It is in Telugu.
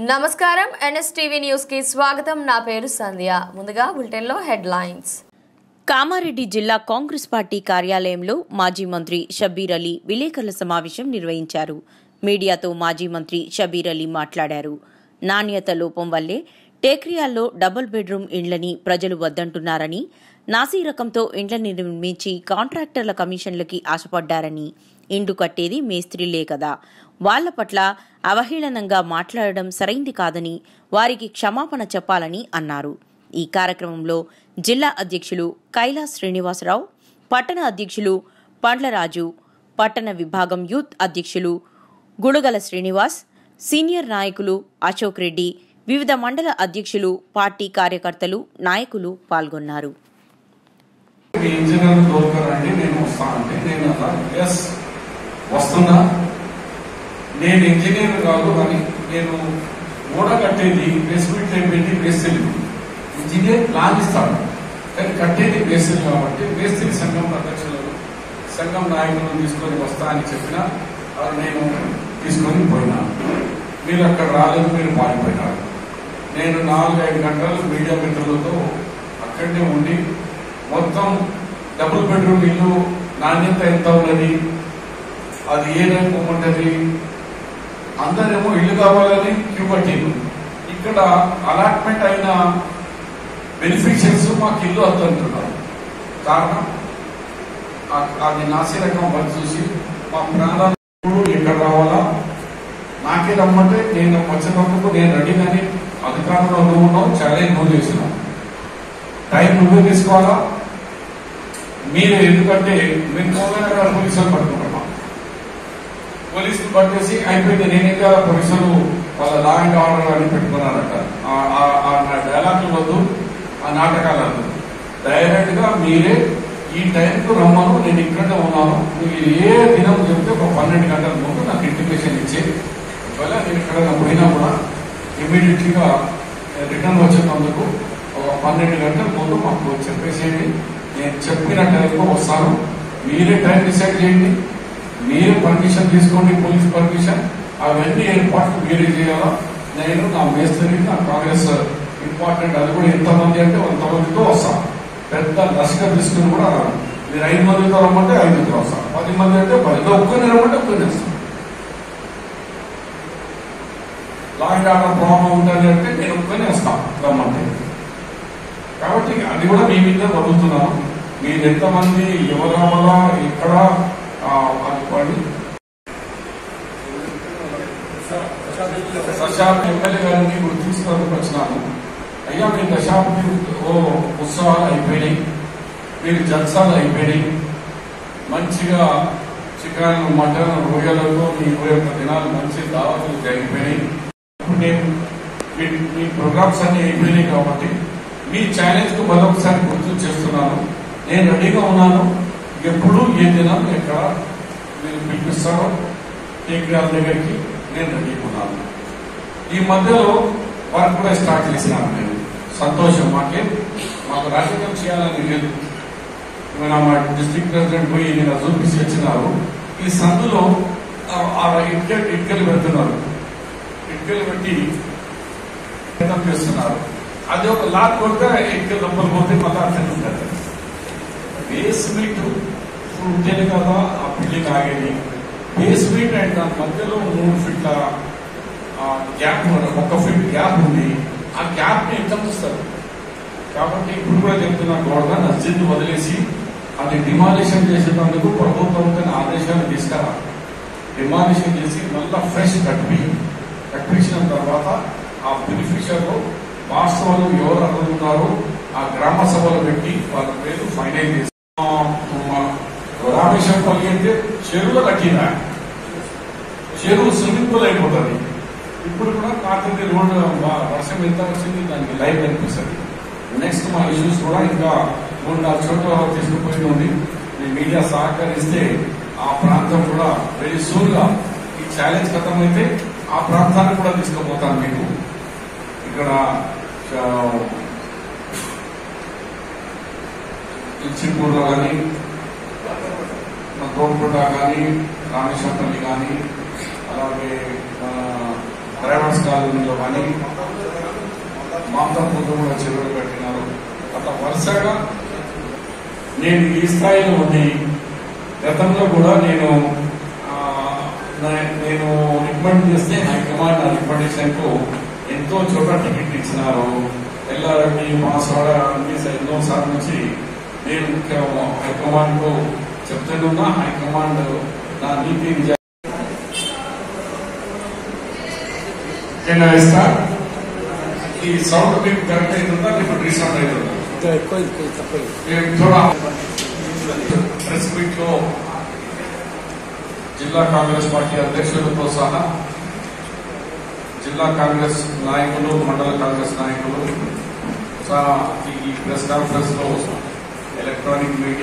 నమస్కారం ఎన్ఎస్టీవీ న్యూస్ కి స్వాగతం నా పేరు సంధ్య ముందుగా బులెటిన్ లో హెడ్ లైన్స్ కామారెడ్డి జిల్లా కాంగ్రెస్ పార్టీ కార్యాలయంలో మాజీ మంత్రి షబ్బీర్ అలీ విలేకరుల సమావేశం నిర్వహించారు మీడియాతో మాజీ మంత్రి షబీర్ అలీ మాట్లాడారు నాణ్యత లోపం వల్లే టేక్రియాల్లో డబుల్ బెడ్రూమ్ ఇండ్లని ప్రజలు వద్దంటున్నారని నాసీ రకంతో ఇండ్లని నిర్మించి కాంట్రాక్టర్ల కమిషన్లకి ఆశపడ్డారని ఇండు కట్టేది మేస్త్రీలే కదా వాళ్ల పట్ల అవహేళనంగా మాట్లాడడం సరైంది కాదని వారికి క్షమాపణ చెప్పాలని అన్నారు ఈ కార్యక్రమంలో జిల్లా అధ్యక్షులు కైలాస్ శ్రీనివాసరావు పట్టణ అధ్యక్షులు పండ్లరాజు పట్టణ విభాగం యూత్ అధ్యక్షులు గుడుగల శ్రీనివాస్ సీనియర్ నాయకులు అశోక్ రెడ్డి వివిధ మండల అధ్యక్షులు పార్టీ కార్యకర్తలు నాయకులు పాల్గొన్నారు మీ ఇంజనీర్ దొరకరండి నేను వస్తానంటే నేను అలా ఎస్ వస్తున్నా నేను ఇంజనీర్ కాదు కానీ నేను ఓడ కట్టేది బేస్మెంట్ టైం పెట్టి బేసిల్ ఇంజనీర్ ప్లాన్ ఇస్తాడు కానీ కట్టేది బేసిల్ కాబట్టి బేసిల్ సంఘం అధ్యక్షులు సంఘం నాయకులను తీసుకొని వస్తా అని చెప్పిన అది నేను తీసుకొని పోయినా మీరు అక్కడ రాలేదు మీరు పారిపోయినారు నేను నాలుగైదు గంటలు మీడియా మిత్రులతో అక్కడనే ఉండి మొత్తం డబుల్ బెడ్రూమ్ ఇల్లు నాణ్యత ఎంత ఉన్నది అది ఏ రంగు ఉంటుంది అందరేమో ఇల్లు కావాలని క్యూ కట్టిండు ఇక్కడ అలాట్మెంట్ అయిన బెనిఫిషియర్స్ మాకు ఇల్లు వద్దంటున్నారు కారణం ఆ- అది నాసి రకం పని చూసి మా ప్రాణాలు ఎక్కడ రావాలా నాకే రమ్మంటే నేను వచ్చినందుకు నేను రెడీ కానీ అధికారంలో నువ్వు ఉన్నావు ఛాలెంజ్ నువ్వు చేసినావు టైం నువ్వే తీసుకోవాలా మీరు ఎందుకంటే మీరు పోగానే గారు పోలీసులు పట్టుకుంటామా పోలీసులు పట్టేసి అయిపోయింది నేనే కదా పోలీసులు వాళ్ళ లా అండ్ ఆర్డర్ అని పెట్టుకున్నారట ఆ- ఆ- ఆ నా డైలాగులు వద్దు ఆ నాటకాలు వద్దు డైరెక్ట్ గా మీరే ఈ టైంకు రమ్మను నేను ఇక్కడే ఉన్నాను మీరు ఏ దినం చెప్తే ఒక పన్నెండు గంటల ముందు నాకు ఇంటిమేషన్ ఇచ్చే ఒకవేళ నేను ఇక్కడ పోయినా కూడా ఇమీడియట్ గా రిటర్న్ వచ్చేందుకు ఒక పన్నెండు గంటల ముందు మాకు చెప్పేసేయండి నేను చెప్పిన టైంలో వస్తాను మీరే టైం డిసైడ్ చేయండి మీరే పర్మిషన్ తీసుకోండి పోలీస్ పర్మిషన్ అవన్నీ ఏర్పాట్లు మీరే చేయాలా నేను నా మేస్త్రి నా కాంగ్రెస్ ఇంపార్టెంట్ అది కూడా ఎంతమంది అంటే అంతమందితో వస్తాను పెద్ద లష్కర్ తీసుకుని కూడా రాను మీరు ఐదు మందితో రమ్మంటే ఐదుతో వస్తాను పది మంది అంటే పది ఒక్కరిని రమ్మంటే ఒక్కరిని వస్తాను లా అండ్ ఆర్డర్ ప్రాబ్లం ఉంటుంది అంటే నేను ఒక్కనే వస్తాను రమ్మంటే కాబట్టి అది కూడా మీ మీద వదులుతున్నాను మీరు ఎంతమంది ఎవరు రావాలా ఎక్కడ ఆ, అనుకోండి దశాబ్ది ఎమ్మెల్యే గారిని ఇప్పుడు తీసుకున్నందుకు వచ్చినాను అయ్యా మీ దశాబ్ది ఓ ఉత్సవాలు అయిపోయినాయి మీరు జల్సాలు అయిపోయినాయి మంచిగా చికెన్ మటన్ రొయ్యలతో మీ ఇరవై ఒక్క దినాలు మంచి దావతులు జరిగిపోయినాయి ఇప్పుడు నేను మీ మీ ప్రోగ్రామ్స్ అన్ని అయిపోయినాయి కాబట్టి మీ ఛాలెంజ్ కు మరొకసారి గుర్తు చేస్తున్నాను నేను రెడీగా ఉన్నాను ఎప్పుడు ఏ దినం ఎక్కడ మీరు పిలిపిస్తారో టేక్రాల దగ్గరికి నేను రెడీగా ఉన్నాను ఈ మధ్యలో వర్క్ కూడా స్టార్ట్ చేసినాను నేను సంతోషం మాకే మాకు రాజకీయం చేయాలని లేదు మన మా డిస్ట్రిక్ట్ ప్రెసిడెంట్ పోయి నేను చూపించి వచ్చినారు ఈ సందులో ఆ- ఆ ఇటుక ఇటుకలు పెడుతున్నారు ఇటుకలు పెట్టి ప్రయత్నం చేస్తున్నారు అది ఒక లాక్ కొడితే ఇటుకలు లోపల పోతే మళ్ళీ అర్థం ఉంటుంది బేస్మెంట్ ఇప్పుడు ఉంటేనే కదా ఆ బిల్డింగ్ ఆగేది బేస్మెంట్ అండ్ దాని మధ్యలో మూడు ఫీట్ల గ్యాప్ ఒక ఫీట్ గ్యాప్ ఉంది ఆ గ్యాప్ ని ఎంత చూస్తారు కాబట్టి ఇప్పుడు కూడా చెప్తున్నా గవర్నర్ నర్సింగ్ వదిలేసి అది డిమాలిషన్ చేసేటందుకు ప్రభుత్వం తన ఆదేశాలు తీసుకురా డిమాలిషన్ చేసి మళ్ళా ఫ్రెష్ కట్టిపి కట్టించిన తర్వాత ఆ బెనిఫిషియర్లు వాస్తవాలు ఎవరు అనుకున్నారో ఆ గ్రామ సభలో పెట్టి వాళ్ళ పేరు ఫైనల్ చేసి ఆ, మా రామేశ్వరం పల్లి అంటే చెరువులో కట్టిన చెరువు స్విమ్మింగ్ పూల్ అయిపోతుంది ఇప్పుడు కూడా కాకింది రోడ్ వర్షం ఎంత వచ్చింది దానికి లైవ్ కనిపిస్తుంది నెక్స్ట్ మా ఇష్యూస్ కూడా ఇంకా మూడు నాలుగు చోట్ల తీసుకుపోయి ఉంది మీ మీడియా సహకరిస్తే ఆ ప్రాంతం కూడా వెరీ సూన్ గా ఈ ఛాలెంజ్ ఖతం అయితే ఆ ప్రాంతాన్ని కూడా తీసుకుపోతాను మీకు ఇక్కడ చిత్తూరులో కానీ తోడుకుంట కానీ రామేశ్వరపల్లి కానీ అలాగే మన ప్రైవేట్ కాలేజీలో కానీ మాంతం పొద్దులో చెరువులు పెట్టినారు అట్లా వరుసగా నేను ఈ స్థాయిలో ఉండి గతంలో కూడా నేను ఆ, నా- నేను రికమెండ్ చేస్తే హైకమాండ్ నా రికమెండేషన్ కు ఎంతో చోట టికెట్ ఇచ్చినారు ఎల్లారెడ్డి మాసవాడ అన్ని ఎన్నో సార్లు నుంచి నేను ముఖ్య హైకమాండ్ కు చెప్తున్నా హైకమాండ్ నా నీతి నిజా ఇస్తా ఈ సౌండ్ మీకు కరెక్ట్ అవుతుందా ఇప్పుడు రీసౌండ్ అవుతుందా ఇంకా ఎక్కువ ఎక్కువ తక్కువ నేను చూడ ప్రెస్ మీట్ లో జిల్లా కాంగ్రెస్ పార్టీ అధ్యక్షులతో సహా జిల్లా కాంగ్రెస్ నాయకులు మండల కాంగ్రెస్ నాయకులు సహా ఈ ప్రెస్ కాన్ఫరెన్స్ లో ఎలక్ట్రానిక్ మీడియా